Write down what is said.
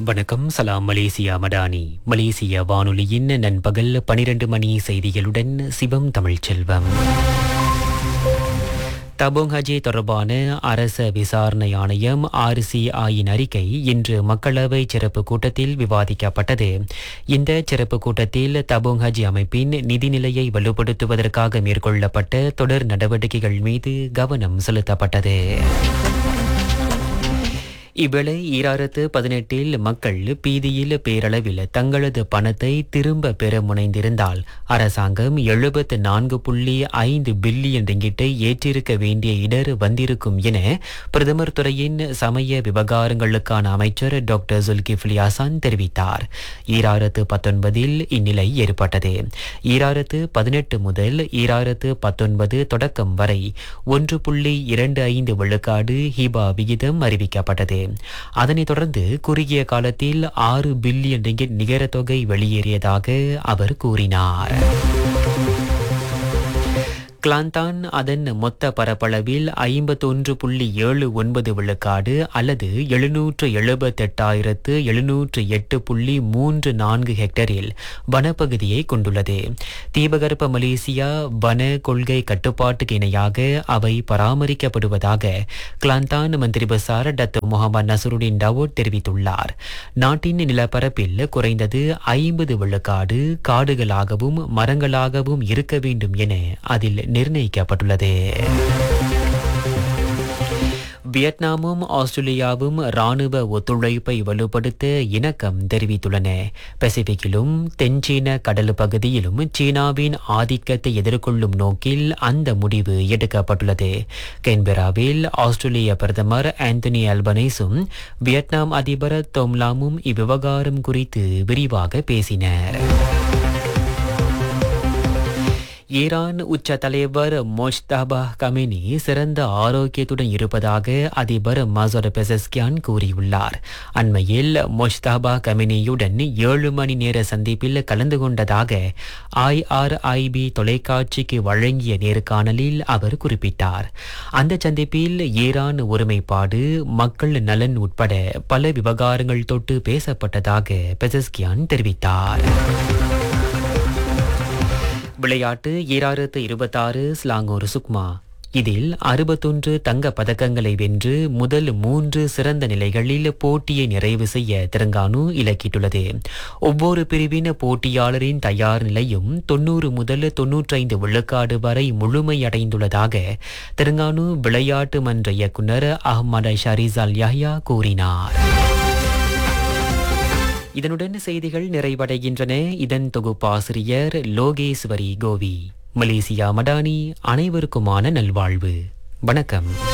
வணக்கம் சலாம் மலேசியா மடானி மலேசிய வானொலியின் நண்பகல் பனிரெண்டு மணி செய்திகளுடன் சிவம் தமிழ்ச்செல்வம் தபோங் ஹஜி தொடர்பான அரச விசாரணை ஆணையம் ஆர்சிஐயின் அறிக்கை இன்று மக்களவை சிறப்பு கூட்டத்தில் விவாதிக்கப்பட்டது இந்த சிறப்பு கூட்டத்தில் தபோங் ஹஜி அமைப்பின் நிதிநிலையை வலுப்படுத்துவதற்காக மேற்கொள்ளப்பட்ட தொடர் நடவடிக்கைகள் மீது கவனம் செலுத்தப்பட்டது இவ்வேளை ஈராயிரத்து பதினெட்டில் மக்கள் பீதியில் பேரளவில் தங்களது பணத்தை திரும்ப பெற முனைந்திருந்தால் அரசாங்கம் எழுபத்து நான்கு புள்ளி ஐந்து பில்லியன் ரிங்கிட்டை ஏற்றிருக்க வேண்டிய இடர் வந்திருக்கும் என பிரதமர் துறையின் சமய விவகாரங்களுக்கான அமைச்சர் டாக்டர் ஜுல்கிஃப்லி ஹசான் தெரிவித்தார் ஈராயிரத்து பத்தொன்பதில் இந்நிலை ஏற்பட்டது ஈராயிரத்து பதினெட்டு முதல் ஈராயிரத்து பத்தொன்பது தொடக்கம் வரை ஒன்று புள்ளி இரண்டு ஐந்து விழுக்காடு ஹிபா விகிதம் அறிவிக்கப்பட்டது அதனைத் தொடர்ந்து குறுகிய காலத்தில் ஆறு பில்லியன் ரிங்கிட் நிகர தொகை வெளியேறியதாக அவர் கூறினார் கிளாந்தான் அதன் மொத்த பரப்பளவில் ஐம்பத்தொன்று புள்ளி ஏழு ஒன்பது விழுக்காடு அல்லது எழுநூற்று எழுபத்தெட்டாயிரத்து எழுநூற்று எட்டு புள்ளி மூன்று நான்கு ஹெக்டரில் வனப்பகுதியை கொண்டுள்ளது தீபகற்ப மலேசியா வன கொள்கை கட்டுப்பாட்டுக்கு இணையாக அவை பராமரிக்கப்படுவதாக கிளாந்தான் மந்திரி பசார் டத்து முகமது நசருடின் டவோட் தெரிவித்துள்ளார் நாட்டின் நிலப்பரப்பில் குறைந்தது ஐம்பது விழுக்காடு காடுகளாகவும் மரங்களாகவும் இருக்க வேண்டும் என அதில் நிர்ணயிக்கப்பட்டுள்ளது வியட்நாமும் ஆஸ்திரேலியாவும் ராணுவ ஒத்துழைப்பை வலுப்படுத்த இணக்கம் தெரிவித்துள்ளன பசிபிக்கிலும் தென்சீன கடல் பகுதியிலும் சீனாவின் ஆதிக்கத்தை எதிர்கொள்ளும் நோக்கில் அந்த முடிவு எடுக்கப்பட்டுள்ளது கென்பெராவில் ஆஸ்திரேலிய பிரதமர் ஆந்தனி அல்பனைஸும் வியட்நாம் அதிபர் தொம்லாமும் இவ்விவகாரம் குறித்து விரிவாக பேசினர் ஈரான் உச்ச தலைவர் மொஜ்தபா கமினி சிறந்த ஆரோக்கியத்துடன் இருப்பதாக அதிபர் மசோர் பெசஸ்கியான் கூறியுள்ளார் அண்மையில் மொஜ்தபா கமினியுடன் ஏழு மணி நேர சந்திப்பில் கலந்து கொண்டதாக ஐஆர்ஐபி தொலைக்காட்சிக்கு வழங்கிய நேர்காணலில் அவர் குறிப்பிட்டார் அந்த சந்திப்பில் ஈரான் ஒருமைப்பாடு மக்கள் நலன் உட்பட பல விவகாரங்கள் தொட்டு பேசப்பட்டதாக பெசஸ்கியான் தெரிவித்தார் விளையாட்டு ஈராயிரத்து இருபத்தாறு ஸ்லாங்கோர் சுக்மா இதில் அறுபத்தொன்று தங்க பதக்கங்களை வென்று முதல் மூன்று சிறந்த நிலைகளில் போட்டியை நிறைவு செய்ய தெலங்கானு இலக்கிட்டுள்ளது ஒவ்வொரு பிரிவின் போட்டியாளரின் தயார் நிலையும் தொன்னூறு முதல் தொன்னூற்றைந்து விழுக்காடு வரை முழுமையடைந்துள்ளதாக தெலங்கானு விளையாட்டு மன்ற இயக்குநர் அஹ்மத் ஷரிசால் யஹ்யா கூறினார் இதனுடன் செய்திகள் நிறைவடைகின்றன இதன் தொகுப்பாசிரியர் லோகேஸ்வரி கோவி மலேசியா மடானி அனைவருக்குமான நல்வாழ்வு வணக்கம்